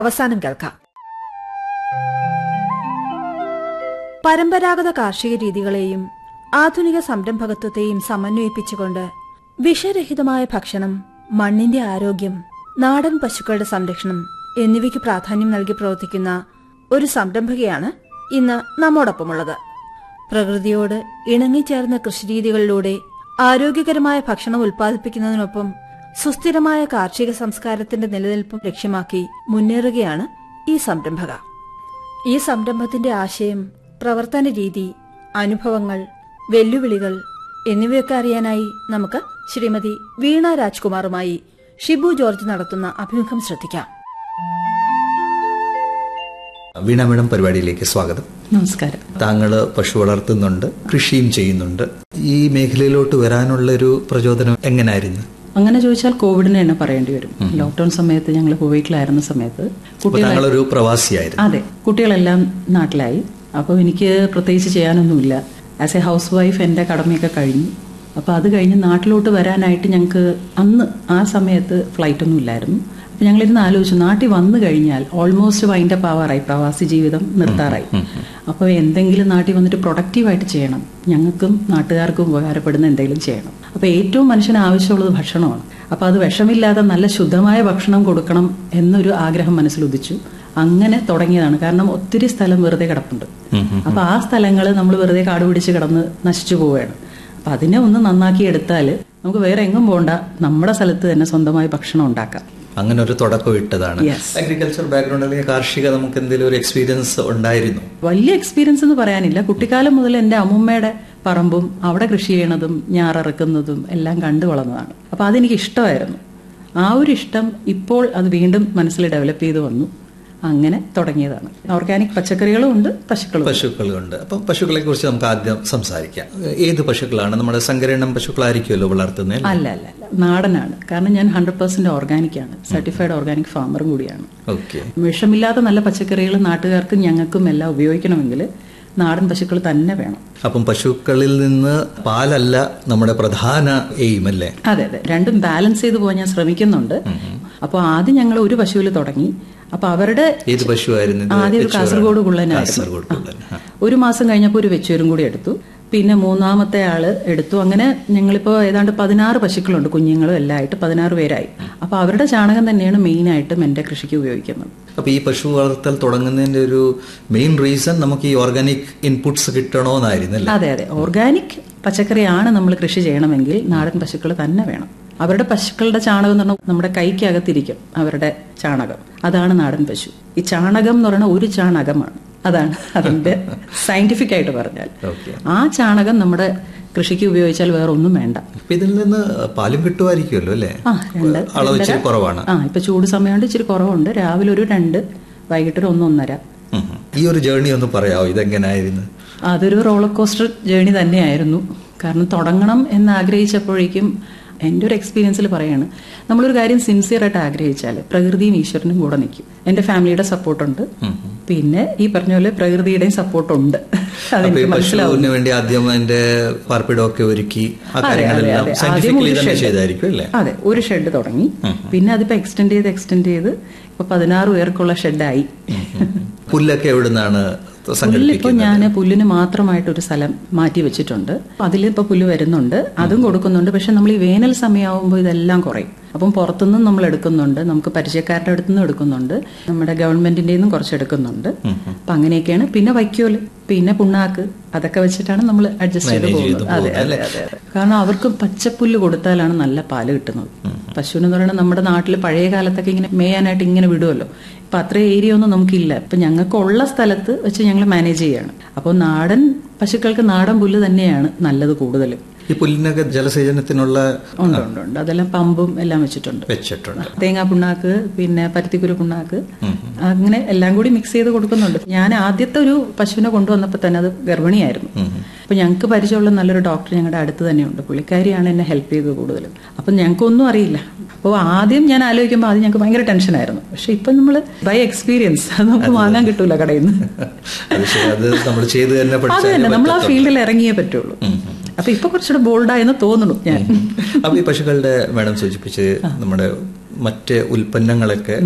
അവസാനം കേൾക്കാം പരമ്പരാഗത കാർഷിക രീതികളെയും ആധുനിക സംരംഭകത്വത്തെയും സമന്വയിപ്പിച്ചുകൊണ്ട് വിഷരഹിതമായ ഭക്ഷണം മണ്ണിന്റെ ആരോഗ്യം നാടൻ പശുക്കളുടെ സംരക്ഷണം എന്നിവയ്ക്ക് പ്രാധാന്യം നൽകി പ്രവർത്തിക്കുന്ന ഒരു സംരംഭകയാണ് ഇന്ന് നമ്മോടൊപ്പമുള്ളത് പ്രകൃതിയോട് ഇണങ്ങിച്ചേർന്ന കൃഷിരീതികളിലൂടെ ആരോഗ്യകരമായ ഭക്ഷണം ഉൽപ്പാദിപ്പിക്കുന്നതിനൊപ്പം സുസ്ഥിരമായ കാർഷിക സംസ്കാരത്തിന്റെ നിലനിൽപ്പും ലക്ഷ്യമാക്കി മുന്നേറുകയാണ് ഈ സംരംഭക ഈ സംരംഭത്തിന്റെ ആശയം പ്രവർത്തന രീതി അനുഭവങ്ങൾ വെല്ലുവിളികൾ എന്നിവയൊക്കെ അറിയാനായി നമുക്ക് ശ്രീമതി വീണ രാജ്കുമാറുമായി ഷിബു ജോർജ് നടത്തുന്ന അഭിമുഖം ശ്രദ്ധിക്കാം വീണ മേഡം പരിപാടിയിലേക്ക് സ്വാഗതം നമസ്കാരം താങ്കൾ പശു വളർത്തുന്നുണ്ട് കൃഷിയും ചെയ്യുന്നുണ്ട് ഈ മേഖലയിലോട്ട് വരാനുള്ള ഒരു പ്രചോദനം എങ്ങനായിരുന്നു അങ്ങനെ ചോദിച്ചാൽ കോവിഡിന് തന്നെ പറയേണ്ടി വരും ലോക്ക്ഡൌൺ സമയത്ത് ഞങ്ങൾ കുവൈറ്റിലായിരുന്ന സമയത്ത് അപ്പൊ കുട്ടികൾ താങ്കളൊരു പ്രവാസിയായിരുന്നു അതെ കുട്ടികളെല്ലാം നാട്ടിലായി അപ്പോൾ എനിക്ക് പ്രത്യേകിച്ച് ചെയ്യാനൊന്നുമില്ല ആസ് എ ഹൗസ് വൈഫ് എൻ്റെ കടമയൊക്കെ കഴിഞ്ഞു അപ്പോൾ അത് കഴിഞ്ഞ് നാട്ടിലോട്ട് വരാനായിട്ട് ഞങ്ങൾക്ക് അന്ന് ആ സമയത്ത് ഫ്ലൈറ്റ് ഒന്നും ഇല്ലായിരുന്നു അപ്പോൾ ഞങ്ങളിരുന്ന് ആലോചിച്ചു നാട്ടിൽ വന്നു കഴിഞ്ഞാൽ ഓൾമോസ്റ്റ് വൈൻഡപ്പ് ആവാറായി പ്രവാസി ജീവിതം നിർത്താറായി അപ്പോൾ എന്തെങ്കിലും നാട്ടിൽ വന്നിട്ട് പ്രൊഡക്റ്റീവായിട്ട് ചെയ്യണം ഞങ്ങൾക്കും നാട്ടുകാർക്കും ഉപകാരപ്പെടുന്ന എന്തെങ്കിലും ചെയ്യണം അപ്പോൾ ഏറ്റവും മനുഷ്യന് ആവശ്യമുള്ളത് ഭക്ഷണമാണ് അപ്പോൾ അത് വിഷമില്ലാതെ നല്ല ശുദ്ധമായ ഭക്ഷണം കൊടുക്കണം എന്നൊരു ആഗ്രഹം മനസ്സിൽ ഉദിച്ചു അങ്ങനെ തുടങ്ങിയതാണ് കാരണം ഒത്തിരി സ്ഥലം വെറുതെ കിടപ്പുണ്ട് അപ്പൊ ആ സ്ഥലങ്ങൾ നമ്മൾ വെറുതെ കാട് പിടിച്ച് കിടന്ന് നശിച്ചു പോവുകയാണ് അപ്പൊ അതിനെ ഒന്ന് നന്നാക്കി എടുത്താൽ നമുക്ക് വേറെ എങ്ങും പോകണ്ട നമ്മുടെ സ്ഥലത്ത് തന്നെ സ്വന്തമായി ഭക്ഷണം ഉണ്ടാക്കാം അങ്ങനെ ഒരു തുടക്കം ഇട്ടതാണ് Yes. അഗ്രികൾച്ചർ ബാക്ക്ഗ്രൗണ്ട് അല്ലെങ്കിൽ കാർഷിക നമുക്ക് എന്തെങ്കിലും ഒരു എക്സ്പീരിയൻസ് ഉണ്ടായിരുന്നു വലിയ എക്സ്പീരിയൻസ് എന്ന് പറയാനില്ല കുട്ടിക്കാലം മുതൽ എൻ്റെ അമ്മുമ്മയുടെ പറമ്പും അവിടെ കൃഷി ചെയ്യണതും ഞാറിറക്കുന്നതും എല്ലാം കണ്ടു വളർന്നതാണ് അപ്പൊ അതെനിക്ക് ഇഷ്ടമായിരുന്നു ആ ഒരു ഇഷ്ടം ഇപ്പോൾ അത് വീണ്ടും മനസ്സിൽ ഡെവലപ്പ് ചെയ്ത് വന്നു അങ്ങനെ തുടങ്ങിയതാണ് ഓർഗാനിക് പച്ചക്കറികളും ഉണ്ട് പശുക്കളും ഉണ്ട്. പശുക്കളുണ്ട് അപ്പം പശുക്കളെ കുറിച്ച് നമുക്ക് ആദ്യം സംസാരിക്കാം ഏത് പശുക്കളാണ് നമ്മുടെ സങ്കരയിനം പശുക്കളായിരിക്കുമല്ലോ വളർത്തുന്നത് അല്ല അല്ല അല്ല നാടനാണ് കാരണം ഞാൻ ഹൺഡ്രഡ് പെർസെന്റ് ഓർഗാനിക് ആണ് സർട്ടിഫൈഡ് ഓർഗാനിക് ഫാമറും കൂടിയാണ് ഓക്കെ വിഷമില്ലാത്ത നല്ല പച്ചക്കറികൾ നാട്ടുകാർക്കും ഞങ്ങൾക്കും എല്ലാം ഉപയോഗിക്കണമെങ്കിൽ നാടൻ പശുക്കൾ തന്നെ വേണം അപ്പം പശുക്കളിൽ നിന്ന് പാലല്ല നമ്മുടെ പ്രധാന എയിം അല്ലേ അതെ അതെ രണ്ടും ബാലൻസ് ചെയ്ത് പോകാൻ ഞാൻ ശ്രമിക്കുന്നുണ്ട് അപ്പോൾ ആദ്യം ഞങ്ങൾ ഒരു പശുവിൽ തുടങ്ങി അപ്പൊ അവരുടെ ഏത് പശുവായിരുന്നു ഇത്? ആദ്യം ഒരു വെച്ചുവരാണ്. കാസർഗോഡ് കുള്ളനായിരുന്നു കാസർഗോഡ് കുള്ളൻ ആ. ഒരു മാസം കഴിഞ്ഞപ്പോൾ ഒരു വെച്ചൂരും കൂടി എടുത്തു പിന്നെ മൂന്നാമത്തെ ആള് എടുത്തു അങ്ങനെ ഞങ്ങളിപ്പോൾ ഏതാണ്ട് പതിനാറ് പശുക്കളുണ്ട് കുഞ്ഞുങ്ങളും എല്ലാം ആയിട്ട് പതിനാറ് പേരായി അപ്പൊ അവരുടെ ചാണകം തന്നെയാണ് മെയിൻ ആയിട്ടും എന്റെ കൃഷിക്ക് ഉപയോഗിക്കുന്നത് അപ്പൊ ഈ പശു വളർത്തൽ തുടങ്ങുന്നതിന്റെ ഒരു മെയിൻ റീസൺ നമുക്ക് ഈ ഓർഗാനിക് ഇൻപുട്സ് കിട്ടണോന്നായിരുന്നു അല്ലേ അതെ അതെ ഓർഗാനിക് പച്ചക്കറിയാണ് നമ്മൾ കൃഷി ചെയ്യണമെങ്കിൽ നാടൻ പശുക്കൾ തന്നെ വേണം അവരുടെ പശുക്കളുടെ ചാണകം എന്ന് പറഞ്ഞാൽ നമ്മുടെ കൈക്കകത്തിരിക്കും അവരുടെ ചാണകം അതാണ് നാടൻ പശു ഈ ചാണകം എന്ന് പറയുന്നത് ഒരു ചാണകമാണ് അതാണ് അതിന്റെ സയന്റിഫിക് ആയിട്ട് പറഞ്ഞാൽ ഓക്കെ ആ ചാണകം നമ്മുടെ കൃഷിക്ക് ഉപയോഗിച്ചാൽ വേറെ ഒന്നും വേണ്ട അപ്പൊ ഇതിൽ നിന്ന് പാലും കിട്ടുമായിരിക്കുമല്ലോ അല്ലേ ആ രണ്ട് അളവ് ഇച്ചിരി കുറവാണ് ആ ഇപ്പൊ ചൂട് സമയമുണ്ട് ഇച്ചിരി കുറവുണ്ട് രാവിലെ ഒരു രണ്ട് വൈകിട്ട് ഒരു ഒന്നൊന്നര ഉം. ഈ ഒരു ജേർണി ഒന്ന് പറയാമോ ഇതെങ്ങനായിരുന്നു അതൊരു റോളർ കോസ്റ്റർ ജേണി തന്നെയായിരുന്നു കാരണം തുടങ്ങണം എന്ന് ആഗ്രഹിച്ചപ്പോഴേക്കും എൻ്റെ ഒരു എക്സ്പീരിയൻസിൽ പറയാണ് നമ്മളൊരു കാര്യം സിൻസിയർ ആയിട്ട് ആഗ്രഹിച്ചാൽ പ്രകൃതിയും ഈശ്വരനും കൂടെ നിൽക്കും എൻ്റെ ഫാമിലിയുടെ സപ്പോർട്ടുണ്ട് പിന്നെ ഈ പറഞ്ഞ പോലെ പ്രകൃതിയുടെയും സപ്പോർട്ടുണ്ട് അപ്പൊ ഈ അതെനിക്ക് മനസ്സിലാവും പശുവിന് വേണ്ടി ആദ്യം അതിന്റെ പാർപ്പിടമൊക്കെ ഒരുക്കി ആ അതെ, അതെ, കാര്യങ്ങളെല്ലാം അതെ. ആദ്യം സയന്റിഫിക്കലി ഒരു തന്നെ shed. ചെയ്തായിരിക്കും അല്ലേ അതെ ഒരു ഷെഡ് തുടങ്ങി പിന്നെ അതിപ്പോ എക്സ്റ്റെൻഡ് ചെയ്ത് എക്സ്റ്റെൻഡ് ചെയ്ത് ഇപ്പൊ പതിനാറ് പേർക്കുള്ള ഷെഡായി പുല്ലൊക്കെ എവിടുന്നാണ് പുല്ലിപ്പോ സംഘടിപ്പിക്കുന്നത് ഞാൻ പുല്ലിന് മാത്രമായിട്ട് ഒരു സ്ഥലം മാറ്റി വെച്ചിട്ടുണ്ട് അതിലിപ്പോ പുല്ല് വരുന്നുണ്ട് അതും കൊടുക്കുന്നുണ്ട് പക്ഷെ നമ്മൾ ഈ വേനൽ സമയമാകുമ്പോൾ ഇതെല്ലാം കുറയും അപ്പം പുറത്തുനിന്നും നമ്മൾ എടുക്കുന്നുണ്ട് നമുക്ക് പരിചയക്കാരുടെ അടുത്തു നിന്നും എടുക്കുന്നുണ്ട് നമ്മുടെ ഗവൺമെന്റിന്റെ നിന്നും കുറച്ച് എടുക്കുന്നുണ്ട് അപ്പൊ അങ്ങനെയൊക്കെയാണ് പിന്നെ വൈക്കോല് പിന്നെ പുണ്ണാക്ക് അതൊക്കെ വെച്ചിട്ടാണ് നമ്മൾ അഡ്ജസ്റ്റ് ചെയ്ത് Manage ചെയ്ത് പോകുന്നത് അതെ അതെ അതെ അതെ കാരണം അവർക്ക് പച്ചപ്പുല്ല് കൊടുത്താലാണ് നല്ല പാല് കിട്ടുന്നത് പശുവിന് എന്ന് പറയുന്നത് നമ്മുടെ നാട്ടിൽ പഴയ കാലത്തൊക്കെ ഇങ്ങനെ മേയാനായിട്ട് ഇങ്ങനെ വിടുമല്ലോ ഇപ്പൊ അത്ര ഏരിയ ഒന്നും നമുക്കില്ല ഇപ്പൊ ഞങ്ങൾക്ക് ഉള്ള സ്ഥലത്ത് വെച്ച് ഞങ്ങൾ മാനേജ് ചെയ്യാണ് അപ്പോൾ നാടൻ പശുക്കൾക്ക് നാടൻ പുല്ല് തന്നെയാണ് നല്ലത് കൂടുതലും ഈ പുല്ലിനൊക്കെ ജലസേചനത്തിനുള്ള ഉണ്ട് ഉണ്ട് ഉണ്ട് അതെല്ലാം പമ്പും എല്ലാം വെച്ചിട്ടുണ്ട് വെച്ചിട്ടുണ്ട് തേങ്ങാ പുണ്ണാക്ക് പിന്നെ പരുത്തിക്കുരു പുണ്ണാക്ക് അങ്ങനെ എല്ലാം കൂടി മിക്സ് ചെയ്ത് കൊടുക്കുന്നുണ്ട് ഞാൻ ആദ്യത്തെ ഒരു പശുവിനെ കൊണ്ടുവന്നപ്പോൾ തന്നെ അത് ഗർഭിണിയായിരുന്നു അപ്പൊ ഞങ്ങൾക്ക് പരിചയമുള്ള നല്ലൊരു ഡോക്ടർ ഞങ്ങളുടെ അടുത്ത് തന്നെയുണ്ട് പുള്ളിക്കാരിയാണ് എന്നെ ഹെൽപ്പ് ചെയ്തത് കൂടുതലും അപ്പൊ ഞങ്ങൾക്കൊന്നും അറിയില്ല അപ്പോൾ ആദ്യം ഞാൻ ആലോചിക്കുമ്പോൾ ആദ്യം ഞങ്ങൾക്ക് ഭയങ്കര ടെൻഷനായിരുന്നു പക്ഷെ ഇപ്പൊ നമ്മൾ ബൈ എക്സ്പീരിയൻസ് അത് നമുക്ക് വാങ്ങാൻ കിട്ടൂല കടയിൽ നിന്ന് അത് ശരി, അത് നമ്മൾ ചെയ്ത് തന്നെ അത് പഠിച്ചാലേ തന്നെ നമ്മൾ ആ പറ്റത്തുള്ളൂ. ഫീൽഡിൽ ഇറങ്ങിയേ പറ്റുള്ളൂ അപ്പൊ ഇപ്പൊ കുറച്ചുകൂടെ ബോൾഡായെന്ന് തോന്നുന്നു ഞാൻ അപ്പൊ ഈ പശുക്കളുടെ മാഡം സൂചിപ്പിച്ച് നമ്മുടെ മറ്റ് ഉൽപ്പന്നങ്ങളൊക്കെ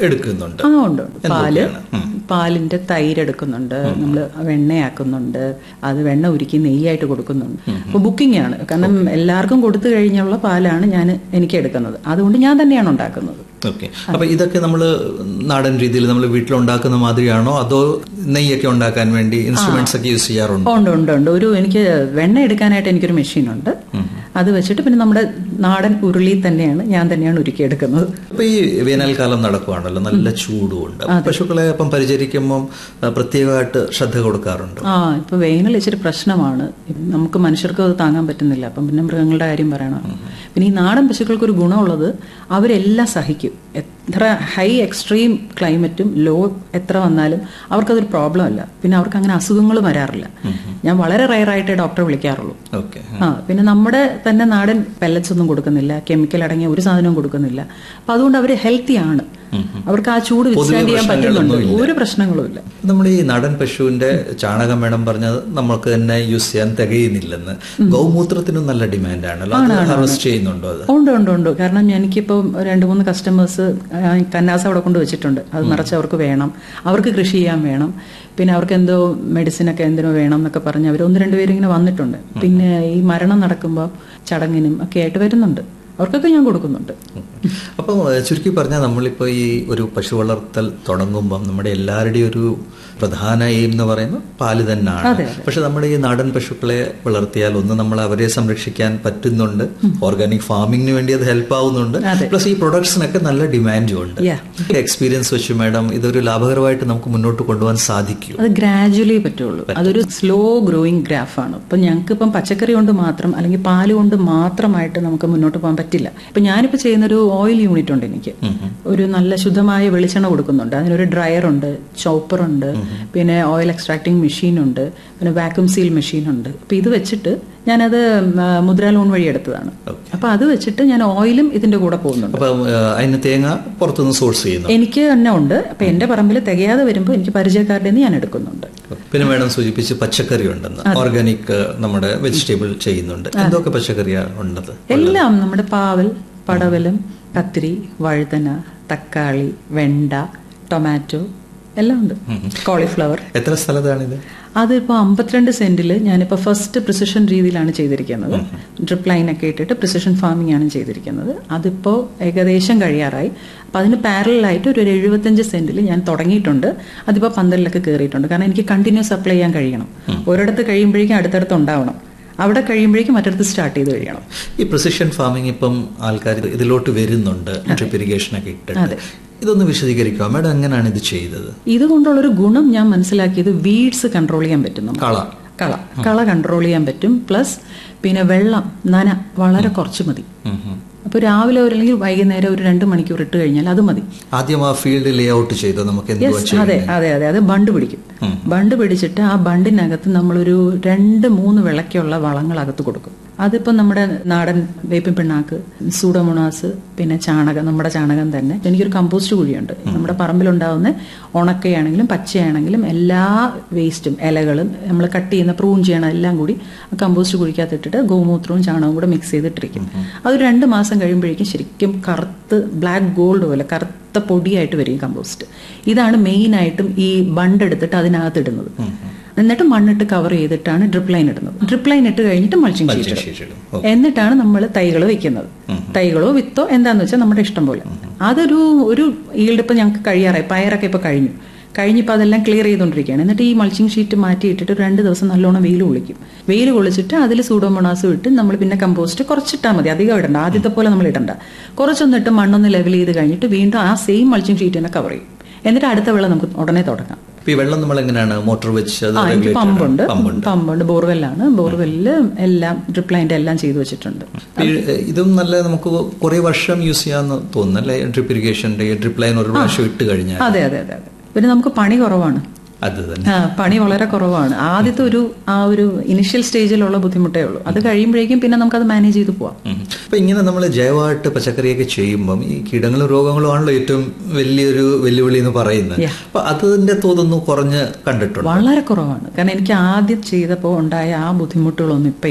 എടുക്കുന്നുണ്ട് ആ ഉണ്ട് ഉണ്ട്. പാല് എന്തൊക്കെയാണ്? പാലിന്റെ തൈര് എടുക്കുന്നുണ്ട് നമ്മൾ വെണ്ണയാക്കുന്നുണ്ട് അത് വെണ്ണ ഉരുക്കി നെയ്യായിട്ട് കൊടുക്കുന്നുണ്ട് അപ്പൊ ബുക്കിംഗ് ആണ് കാരണം എല്ലാവർക്കും കൊടുത്തു കഴിഞ്ഞുള്ള പാലാണ് ഞാൻ എനിക്ക് എടുക്കുന്നത് അതുകൊണ്ട് ഞാൻ തന്നെയാണ് ഉണ്ടാക്കുന്നത് ഓക്കെ അപ്പൊ ഇതൊക്കെ നമ്മൾ നാടൻ രീതിയിൽ നമ്മൾ വീട്ടിലുണ്ടാക്കുന്ന മാതിരിയാണോ അതോ നെയ്യൊക്കെ ഉണ്ടാക്കാൻ വേണ്ടി ഇൻസ്ട്രുമെന്റ്സ് ഒക്കെ യൂസ് ചെയ്യാറുണ്ടോ ഉണ്ട് ഉണ്ട് ഉണ്ട് ഒരു എനിക്ക് വെണ്ണ എടുക്കാനായിട്ട് എനിക്കൊരു മെഷീൻ ഉണ്ട് അത് വെച്ചിട്ട് പിന്നെ നമ്മുടെ നാടൻ ഉരുളി തന്നെയാണ് ഞാൻ തന്നെയാണ് ഉരുക്കിയെടുക്കുന്നത് ഇപ്പൊ ഈ വേനൽക്കാലം നടക്കുവാണല്ലോ നല്ല ചൂടുമുണ്ട് പശുക്കളെ അപ്പം പരിചരിക്കുമ്പോൾ പ്രത്യേകമായിട്ട് ശ്രദ്ധ കൊടുക്കാറുണ്ട് ആ ഇപ്പൊ വേനൽ ഇച്ചിരി പ്രശ്നമാണ് നമുക്ക് മനുഷ്യർക്ക് അത് താങ്ങാൻ പറ്റുന്നില്ല അപ്പം പിന്നെ മൃഗങ്ങളുടെ കാര്യം പറയണം പിന്നെ ഈ നാടൻ പശുക്കൾക്ക് ഒരു ഗുണമുള്ളത് അവരെല്ലാം സഹിക്കും എത്ര ഹൈ എക്സ്ട്രീം ക്ലൈമറ്റും ലോ എത്ര വന്നാലും അവർക്കതൊരു പ്രോബ്ലം അല്ല പിന്നെ അവർക്ക് അങ്ങനെ അസുഖങ്ങൾ വരാറില്ല ഞാൻ വളരെ റയറായിട്ടേ ഡോക്ടറെ വിളിക്കാറുള്ളൂ ഓക്കെ ആ പിന്നെ നമ്മുടെ തന്നെ നാടൻ പെല്ലറ്റ്സ് ഒന്നും കൊടുക്കുന്നില്ല കെമിക്കൽ അടങ്ങിയ ഒരു സാധനവും കൊടുക്കുന്നില്ല അപ്പൊ അതുകൊണ്ട് അവർ ഹെൽത്തി ആണ് അവർക്ക് ആ ചൂട് വിസ്റ്റാൻഡ് ചെയ്യാൻ പറ്റുന്നുണ്ട് ഒരു പ്രശ്നങ്ങളും ഇല്ല നമ്മുടെ ഈ നാടൻ പശുവിന്റെ ചാണകം വേണം പറഞ്ഞത് നമുക്ക് തന്നെ യൂസ് ചെയ്യാൻ തികയുന്നില്ലെന്ന് ഗൗമൂത്രത്തിനും നല്ല ഡിമാൻഡ് ആണല്ലോ അത് ഹാർവസ്റ്റ് ചെയ്യുന്നുണ്ടോ അത് ഉണ്ട് ഉണ്ട് ഉണ്ട് കാരണം എനിക്കിപ്പോൾ രണ്ട് മൂന്ന് കസ്റ്റമേഴ്സ് കന്നാസ് അവിടെ കൊണ്ട് വെച്ചിട്ടുണ്ട് അത് നിറച്ച് അവർക്ക് വേണം അവർക്ക് കൃഷി ചെയ്യാൻ വേണം പിന്നെ അവർക്ക് എന്തോ മെഡിസിൻ ഒക്കെ എന്തിനോ വേണം എന്നൊക്കെ പറഞ്ഞ് അവർ ഒന്ന് രണ്ട് പേര് ഇങ്ങനെ വന്നിട്ടുണ്ട് പിന്നെ ഈ മരണം നടക്കുമ്പോൾ ചടങ്ങിനും ഒക്കെ ആയിട്ട് വരുന്നുണ്ട് അവർക്കൊക്കെ ഞാൻ കൊടുക്കുന്നുണ്ട് അപ്പം ഏഹ്, ചുരുക്കി പറഞ്ഞാൽ നമ്മളിപ്പോൾ ഈ ഒരു പശു വളർത്തൽ തുടങ്ങുമ്പം നമ്മുടെ എല്ലാവരുടെയും ഒരു പ്രധാന എയിം എന്ന് പറയുന്നത് പാല് തന്നെയാണ് പക്ഷെ നമ്മുടെ ഈ നാടൻ പശുക്കളെ വളർത്തിയാൽ ഒന്ന് നമ്മൾ അവരെ സംരക്ഷിക്കാൻ പറ്റുന്നുണ്ട് ഓർഗാനിക് ഫാമിങ്ങിന് വേണ്ടി അത് ഹെൽപ്പ് ആവുന്നുണ്ട് പ്ലസ് ഈ പ്രൊഡക്ട്സിനൊക്കെ നല്ല ഡിമാൻഡും ഉണ്ട് Yeah. എക്സ്പീരിയൻസ് വെച്ച് മാഡം ഇതൊരു ലാഭകരമായിട്ട് നമുക്ക് മുന്നോട്ട് കൊണ്ടുപോകാൻ സാധിക്കും അത് ഗ്രാജുവലി പറ്റുള്ളൂ അതൊരു സ്ലോ ഗ്രോയിങ് ഗ്രാഫാണ് ഇപ്പം ഞങ്ങൾക്ക് ഇപ്പം പച്ചക്കറി കൊണ്ട് മാത്രം അല്ലെങ്കിൽ പാല് കൊണ്ട് മാത്രമായിട്ട് നമുക്ക് മുന്നോട്ട് പോകാൻ പറ്റില്ല ഇപ്പൊ ഞാനിപ്പോൾ ചെയ്യുന്ന ഒരു ഓയിൽ യൂണിറ്റ് ഉണ്ട് എനിക്ക് ഒരു നല്ല ശുദ്ധമായ വെളിച്ചെണ്ണ കൊടുക്കുന്നുണ്ട് അതിനൊരു ഡ്രയർ ഉണ്ട് ചോപ്പർ ഉണ്ട് പിന്നെ ഓയിൽ എക്സ്ട്രാക്ടിങ് മെഷീൻ ഉണ്ട് പിന്നെ വാക്യൂം സീൽ മെഷീൻ ഉണ്ട് അപ്പൊ ഇത് വെച്ചിട്ട് ഞാനത് ആ, മുദ്രാ ലോൺ വഴി എടുത്തതാണ് അപ്പൊ അത് വെച്ചിട്ട് ഞാൻ ഓയിലും ഇതിന്റെ കൂടെ പോകുന്നുണ്ട് അപ്പം ഏഹ്, അതിന് തേങ്ങ പുറത്തുനിന്ന് സോഴ്സ് ചെയ്യുന്നു എനിക്ക് തന്നെ ഉണ്ട് അപ്പൊ എന്റെ പറമ്പിൽ തികയാതെ വരുമ്പോൾ എനിക്ക് പരിചയക്കാരുടെ നിന്ന് ഞാൻ എടുക്കുന്നുണ്ട് പിന്നെ മേഡം സൂചിപ്പിച്ച് പച്ചക്കറി ഉണ്ടെന്ന് ഓർഗാനിക് നമ്മുടെ വെജിറ്റബിൾ ചെയ്യുന്നുണ്ട് എന്തൊക്കെ പച്ചക്കറിയാണ് ഉണ്ടത് എല്ലാം നമ്മുടെ പാവൽ പടവലം കത്തിരി വഴുതന തക്കാളി വെണ്ട ടൊമാറ്റോ എല്ലാം ഉണ്ട് കോളിഫ്ലവർ എത്ര സ്ഥലത്താണിത് അതിപ്പോൾ അമ്പത്തിരണ്ട് സെന്റിൽ ഞാനിപ്പോൾ ഫസ്റ്റ് പ്രിസിഷൻ രീതിയിലാണ് ചെയ്തിരിക്കുന്നത് ഡ്രിപ്പ് ലൈൻ ഒക്കെ ഇട്ടിട്ട് പ്രിസിഷൻ ഫാമിംഗ് ആണ് ചെയ്തിരിക്കുന്നത് അതിപ്പോൾ ഏകദേശം കഴിയാറായി അപ്പം അതിന് പാരലായിട്ട് ഒരു എഴുപത്തഞ്ച് സെന്റിൽ ഞാൻ തുടങ്ങിയിട്ടുണ്ട് അതിപ്പോൾ പന്തലിലൊക്കെ കയറിയിട്ടുണ്ട് കാരണം എനിക്ക് കണ്ടിന്യൂസ് സപ്ലൈ ചെയ്യാൻ കഴിയണം ഒരിടത്ത് കഴിയുമ്പോഴേക്കും അടുത്തടുത്ത് ഉണ്ടാവണം അവിടെ കഴിയുമ്പോഴേക്കും മറ്റടുത്ത് സ്റ്റാർട്ട് ചെയ്ത് കഴിയണം ഈ പ്രിസിഷൻ ഫാമിംഗ് ഇപ്പം ആൾക്കാർ ഇതിലോട്ട് വരുന്നുണ്ട് ഡ്രിപ്പ് ഇറിഗേഷൻ ഒക്കെ ഇട്ടിട്ട് ഇതൊന്ന് വിശദീകരിക്കുക മേഡം എങ്ങനെയാണ് ഇത് ചെയ്തത് ഇതുകൊണ്ടുള്ളൊരു ഗുണം ഞാൻ മനസ്സിലാക്കിയത് വീഡ്സ് കൺട്രോൾ ചെയ്യാൻ പറ്റും നമുക്ക്. കള കള കള കൺട്രോൾ ചെയ്യാൻ പറ്റും പ്ലസ് പിന്നെ വെള്ളം നന വളരെ കുറച്ച് മതി ഉം ഉം. അപ്പോൾ രാവിലെ ഒരു അല്ലെങ്കിൽ വൈകുന്നേരം ഒരു രണ്ട് മണിക്കൂർ ഇട്ട് കഴിഞ്ഞാൽ അത് മതി ആദ്യം ആ ഫീൽഡ് ലേ ഔട്ട് ചെയ്തോ നമുക്ക് എന്തുവാ യെസ് അതെ അതെ അതെ അത് ബണ്ട് പിടിക്കും ബണ്ട് പിടിച്ചിട്ട് ആ ബണ്ടിനകത്ത് നമ്മളൊരു രണ്ട് മൂന്ന് വിളക്കുള്ള വളങ്ങൾ അകത്ത് കൊടുക്കും അതിപ്പം നമ്മുടെ നാടൻ വേപ്പിൻ പിണ്ണാക്ക് സൂഡോമോണാസ് പിന്നെ ചാണകം നമ്മുടെ ചാണകം തന്നെ എനിക്കൊരു കമ്പോസ്റ്റ് കുഴിയുണ്ട് നമ്മുടെ പറമ്പിലുണ്ടാവുന്ന ഉണക്കയാണെങ്കിലും പച്ചയാണെങ്കിലും എല്ലാ വേസ്റ്റും ഇലകളും നമ്മൾ കട്ട് ചെയ്യുന്ന പ്രൂൺ ചെയ്യണം എല്ലാം കൂടി ആ കമ്പോസ്റ്റ് കുഴിക്കകത്ത് ഇട്ടിട്ട് ഗോമൂത്രവും ചാണകവും കൂടെ മിക്സ് ചെയ്തിട്ടിരിക്കും അത് രണ്ട് മാസം കഴിയുമ്പോഴേക്കും ശരിക്കും കറുത്ത് ബ്ലാക്ക് ഗോൾഡ് പോലെ കറുത്ത പൊടിയായിട്ട് വരും ഈ കമ്പോസ്റ്റ് ഇതാണ് മെയിനായിട്ടും ഈ ബണ്ട് എടുത്തിട്ട് അതിനകത്ത് ഇടുന്നത് എന്നിട്ട് മണ്ണിട്ട് കവർ ചെയ്തിട്ടാണ് ഡ്രിപ്പ് ലൈൻ ഇടുന്നത് ഡ്രിപ്പ് ലൈൻ ഇട്ട് കഴിഞ്ഞിട്ട് മൾച്ചിങ് ഷീറ്റ് sheet ഇടും ഇടും. എന്നിട്ടാണ് നമ്മൾ തൈകൾ വെക്കുന്നത് തൈകളോ വിത്തോ എന്താന്ന് വെച്ചാൽ നമ്മുടെ ഇഷ്ടം പോലെ അതൊരു ഒരു ഈൽഡ് ഇപ്പൊ ഞങ്ങൾക്ക് കഴിയാറായി പയറൊക്കെ ഇപ്പൊ കഴിഞ്ഞു കഴിഞ്ഞിപ്പോൾ അതെല്ലാം ക്ലിയർ ചെയ്തുകൊണ്ടിരിക്കുകയാണ് എന്നിട്ട് ഈ മൾച്ചിങ് ഷീറ്റ് മാറ്റി ഇട്ടിട്ട് ഒരു രണ്ട് ദിവസം നല്ലോണം വെയിൽ കൊള്ളിക്കും വെയിൽ കൊള്ളിച്ചിട്ട് അതിൽ സൂഡോമോണാസും ഇട്ട് നമ്മൾ പിന്നെ കമ്പോസ്റ്റ് കുറച്ചിട്ടാൽ മതി അധികം ഇടണ്ട ആദ്യത്തെ പോലെ നമ്മൾ ഇടണ്ട കുറച്ചൊന്നിട്ട് മണ്ണൊന്ന് ലെവൽ ചെയ്ത് കഴിഞ്ഞിട്ട് വീണ്ടും ആ സെയിം മൾച്ചിങ് ഷീറ്റ് തന്നെ കവർ ചെയ്യും എന്നിട്ട് അടുത്ത വെള്ളം നമുക്ക് ഉടനെ തുടങ്ങാം ഇപ്പൊ ഈ വെള്ളം നമ്മൾ എങ്ങനെയാണ് മോട്ടോർ വെച്ച് അത് ആ എനിക്ക് regulate പമ്പുണ്ട് ചെയ്യണം? പമ്പുണ്ട് പമ്പുണ്ട് ബോർവെല്ലാണ് ബോർവെല്ലില് എല്ലാം ഡ്രിപ്പ് ലൈൻ്റെ എല്ലാം ചെയ്തു വെച്ചിട്ടുണ്ട് ഈ, ഏഹ്, ഇതും നല്ല നമുക്ക് കുറെ വർഷം യൂസ് ചെയ്യാന്ന് തോന്നുന്നു അല്ലെ ഡ്രിപ്പ് ഇറിഗേഷന്റെ ഡ്രിപ്പ് ലൈൻ ഒരു പ്രാവശ്യം ഇട്ട് കഴിഞ്ഞാൽ അതെ അതെ അതെ അതെ പിന്നെ നമുക്ക് പണി കുറവാണ് അത് തന്നെ ആ പണി വളരെ കുറവാണ് ആദ്യത്തെ ഒരു ആ ഒരു ഇനിഷ്യൽ സ്റ്റേജിലുള്ള ബുദ്ധിമുട്ടേ ഉള്ളൂ അത് കഴിയുമ്പോഴേക്കും പിന്നെ നമുക്കത് മാനേജ് ചെയ്ത് പോവാം ഉം. അപ്പൊ ഇങ്ങനെ നമ്മൾ ജൈവമായിട്ട് പച്ചക്കറിയൊക്കെ ചെയ്യുമ്പം ഈ കീടങ്ങളും രോഗങ്ങളും ആണല്ലോ ഏറ്റവും വലിയൊരു വെല്ലുവിളി എന്ന് പറയുന്നത് Yeah. അപ്പൊ അതിന്റെ തോതൊന്നും കുറഞ്ഞ് കണ്ടിട്ടുണ്ട് വളരെ കുറവാണ് കാരണം എനിക്ക് ആദ്യം ചെയ്തപ്പോൾ ഉണ്ടായ ആ ബുദ്ധിമുട്ടുകളൊന്നും ഇപ്പം ഇല്ല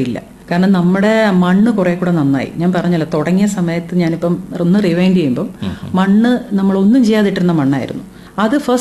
കാരണം നമ്മുടെ മണ്ണ് കുറെ കൂടെ നന്നായി ഞാൻ പറഞ്ഞല്ലോ തുടങ്ങിയ സമയത്ത് ഞാനിപ്പം ഒന്ന് റിവൈൻഡ് ചെയ്യുമ്പം മണ്ണ് നമ്മൾ ഒന്നും ചെയ്യാതിട്ടിരുന്ന മണ്ണായിരുന്നു അത് ഫസ്റ്റ്